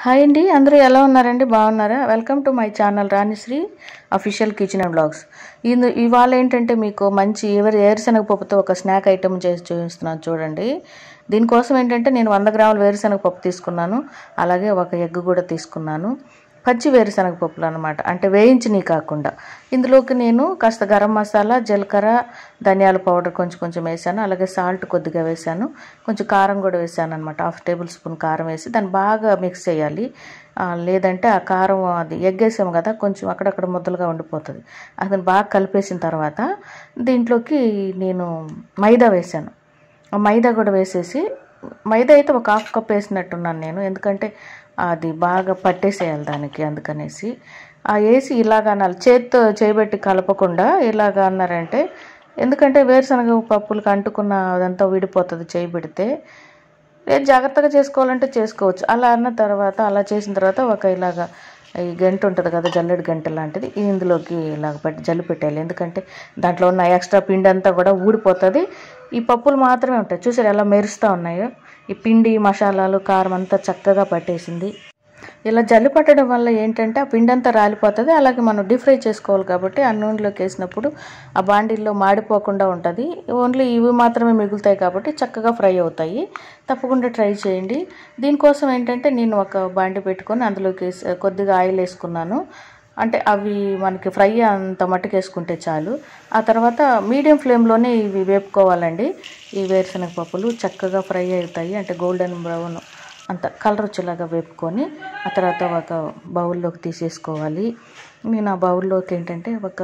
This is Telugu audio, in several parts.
హాయ్ అండి అందరూ ఎలా ఉన్నారండి బాగున్నారా welcome to my channel Ranishri official kitchen and blogs ఇందు ఇవాళ ఏంటంటే మీకు మంచి ఎవరి వేరుశనగ పప్పుతో ఒక స్నాక్ ఐటమ్ చేసి చూపిస్తున్నాను చూడండి దీనికోసం ఏంటంటే నేను వంద గ్రాముల వేరుశనగ పప్పు తీసుకున్నాను అలాగే ఒక ఎగ్ కూడా తీసుకున్నాను పచ్చి వేరుశనగ పప్పులు అనమాట అంటే వేయించినవి కాకుండా ఇందులోకి నేను కాస్త గరం మసాలా జీలకర్ర ధనియాల పౌడర్ కొంచెం కొంచెం వేసాను అలాగే సాల్ట్ కొద్దిగా వేసాను కొంచెం కారం కూడా వేసాను అనమాట హాఫ్ టేబుల్ స్పూన్ కారం వేసి దాన్ని బాగా మిక్స్ చేయాలి ఆ, లేదంటే ఆ కారం అది ఎగ్గేసాము కదా కొంచెం అక్కడక్కడ ముద్దలుగా ఉండిపోతుంది అది బాగా కలిపేసిన తర్వాత దీంట్లోకి నేను మైదా వేసాను ఆ మైదా కూడా వేసేసి మైదా అయితే ఒక హాఫ్ కప్ వేసినట్టున్నాను నేను ఎందుకంటే అది బాగా పట్టేసేయాలి దానికి అందుకనేసి ఆ వేసి ఇలాగ అనాలి చేత్తో చేయబెట్టి కలపకుండా ఇలాగ అన్నారంటే ఎందుకంటే వేరుశనగ పప్పులకు అంటుకున్న అదంతా విడిపోతుంది చేయి పెడితే లేదు జాగ్రత్తగా చేసుకోవాలంటే చేసుకోవచ్చు అలా అన్న తర్వాత అలా చేసిన తర్వాత ఒక ఇలాగా ఈ గంట ఉంటుంది కదా జల్లెడు గంట లాంటిది ఇందులోకి ఇలాగ పెట్టి జల్లి పెట్టేయాలి ఎందుకంటే దాంట్లో ఉన్న ఎక్స్ట్రా పిండి అంతా కూడా ఊడిపోతుంది ఈ పప్పులు మాత్రమే ఉంటాయి చూసారు ఎలా మెరుస్తూ ఉన్నాయో ఈ పిండి మసాలాలు కారం అంతా చక్కగా పట్టేసింది ఇలా జల్లి పట్టడం వల్ల ఏంటంటే ఆ పిండి అంతా రాలిపోతుంది అలాగే మనం డీప్ ఫ్రై చేసుకోవాలి కాబట్టి ఆ నూనెలోకి వేసినప్పుడు ఆ బాండీల్లో మాడిపోకుండా ఉంటుంది ఓన్లీ ఇవి మాత్రమే మిగులుతాయి కాబట్టి చక్కగా ఫ్రై అవుతాయి తప్పకుండా ట్రై చేయండి దీనికోసం ఏంటంటే నేను ఒక బాండి పెట్టుకొని అందులోకి వేసి- కొద్దిగా ఆయిల్ వేసుకున్నాను అంటే అవి మనకి ఫ్రై అంత మట్టుకు వేసుకుంటే చాలు ఆ తర్వాత మీడియం ఫ్లేమ్లోనే ఇవి వేపుకోవాలండి ఈ వేరుశనగ పప్పులు చక్కగా ఫ్రై అవుతాయి అంటే గోల్డెన్ బ్రౌన్ అంత కలర్ వచ్చేలాగా వేపుకొని ఆ తర్వాత ఒక బౌల్లోకి తీసేసుకోవాలి నేను ఆ బౌల్లోకి ఏంటంటే ఒక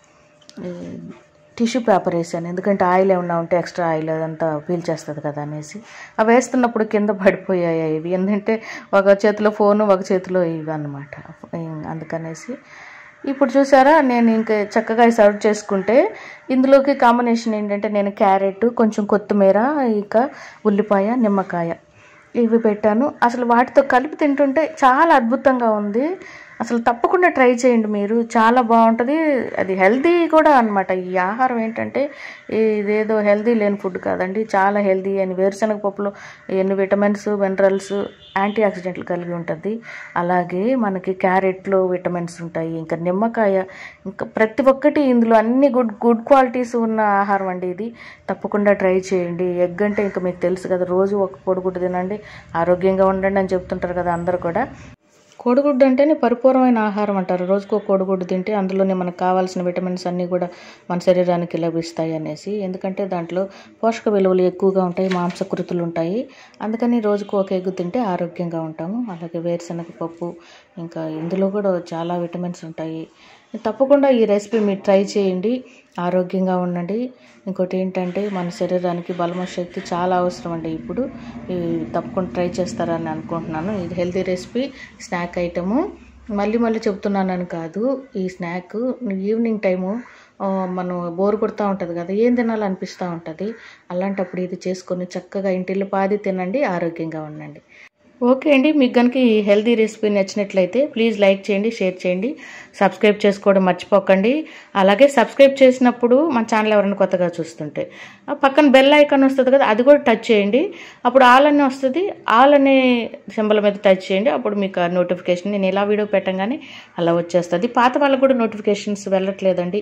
ఈ, టిష్యూ పేపర్ వేసాను ఎందుకంటే ఆయిల్ ఏమన్నా ఉంటే ఎక్స్ట్రా ఆయిల్ అదంతా పీల్చేస్తుంది కదా అనేసి అవి వేస్తున్నప్పుడు కింద పడిపోయాయి ఇవి ఎందుకంటే ఒక చేతిలో ఫోను ఒక చేతిలో ఇవి అనమాట అందుకనేసి ఇప్పుడు చూసారా నేను ఇంకా చక్కగా సర్వ్ చేసుకుంటే ఇందులోకి కాంబినేషన్ ఏంటంటే నేను క్యారెట్ కొంచెం కొత్తిమీర ఇంకా ఉల్లిపాయ నిమ్మకాయ ఇవి పెట్టాను అసలు వాటితో కలిపి తింటుంటే చాలా అద్భుతంగా ఉంది అసలు తప్పకుండా ట్రై చేయండి మీరు చాలా బాగుంటుంది అది హెల్దీ కూడా అనమాట ఈ ఆహారం ఏంటంటే ఇదేదో హెల్దీ లేని ఫుడ్ కాదండి చాలా హెల్దీ అని వేరుశనగ పప్పులో ఎన్ని విటమిన్స్ మినరల్స్ యాంటీ ఆక్సిడెంట్లు కలిగి ఉంటుంది అలాగే మనకి క్యారెట్లో విటమిన్స్ ఉంటాయి ఇంకా నిమ్మకాయ ఇంకా ప్రతి ఒక్కటి ఇందులో అన్ని గుడ్ గుడ్ క్వాలిటీస్ ఉన్న ఆహారం అండి ఇది తప్పకుండా ట్రై చేయండి ఎగ్ అంటే ఇంకా మీకు తెలుసు కదా రోజు ఒక కోడిగుడ్డు తినండి ఆరోగ్యంగా ఉండండి అని చెప్తుంటారు కదా అందరూ కూడా కోడిగుడ్డు అంటేనే పరిపూర్ణమైన ఆహారం అంటారు రోజుకో కోడిగుడ్డు తింటే అందులోనే మనకు కావాల్సిన విటమిన్స్ అన్నీ కూడా మన శరీరానికి లభిస్తాయి అనేసి ఎందుకంటే దాంట్లో పోషక విలువలు ఎక్కువగా ఉంటాయి మాంసకృతులు ఉంటాయి అందుకని రోజుకు ఒక ఎగ్గు తింటే ఆరోగ్యంగా ఉంటాము అలాగే వేరుశనగ పప్పు ఇంకా ఇందులో కూడా చాలా విటమిన్స్ ఉంటాయి తప్పకుండా ఈ రెసిపీ మీరు ట్రై చేయండి ఆరోగ్యంగా ఉండండి ఇంకోటి ఏంటంటే మన శరీరానికి బలమ శక్తి చాలా అవసరం అండి ఇప్పుడు ఇవి తప్పకుండా ట్రై చేస్తారని అనుకుంటున్నాను ఇది హెల్తీ రెసిపీ స్నాక్ ఐటము మళ్ళీ మళ్ళీ చెప్తున్నానని కాదు ఈ స్నాక్ ఈవినింగ్ టైము ఆ, మనం బోర్ కొడుతూ ఉంటుంది కదా ఏం తినాలనిపిస్తూ ఉంటుంది అలాంటప్పుడు ఇది చేసుకొని చక్కగా ఇంటిల్లి పాది తినండి ఆరోగ్యంగా ఉండండి ఓకే అండి మీకు కనుక ఈ హెల్తీ రెసిపీ నచ్చినట్లయితే ప్లీజ్ లైక్ చేయండి షేర్ చేయండి సబ్స్క్రైబ్ చేసుకోవడం మర్చిపోకండి అలాగే సబ్స్క్రైబ్ చేసినప్పుడు మన ఛానల్ ఎవరైనా కొత్తగా చూస్తుంటే ఆ పక్కన బెల్ ఐకాన్ వస్తుంది కదా అది కూడా టచ్ చేయండి అప్పుడు ఆల్ అని వస్తుంది ఆల్ అనే సింబల్ మీద టచ్ చేయండి అప్పుడు మీకు ఆ నోటిఫికేషన్ నేను ఇలా వీడియో పెట్టంగానే అలా వచ్చేస్తుంది పాత వాళ్ళకు కూడా నోటిఫికేషన్స్ వెళ్ళట్లేదండి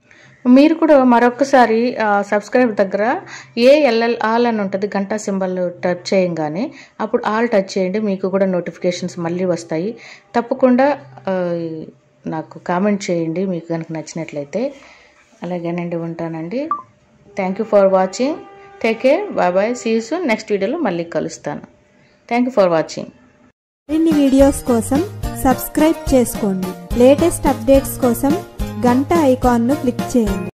మీరు కూడా మరొకసారి సబ్స్క్రైబ్ దగ్గర ఏఎల్ఎల్ ఆల్ అని ఉంటుంది గంటా సింబల్ టచ్ చేయంగానే అప్పుడు ఆల్ టచ్ చేయండి మీకు కూడా నోటిఫికేషన్స్ మళ్ళీ వస్తాయి తప్పకుండా ఆ, నాకు కామెంట్ చేయండి మీకు కనుక నచ్చినట్లయితే అలాగేనండి ఉంటానండి thank you for watching take care bye bye see you next వీడియోలో మళ్ళీ కలుస్తాను థ్యాంక్ యూ ఫర్ వాచింగ్ మరిన్ని వీడియోస్ కోసం సబ్స్క్రైబ్ చేసుకోండి లేటెస్ట్ అప్డేట్స్ కోసం గంట ఐకాన్ను క్లిక్ చేయండి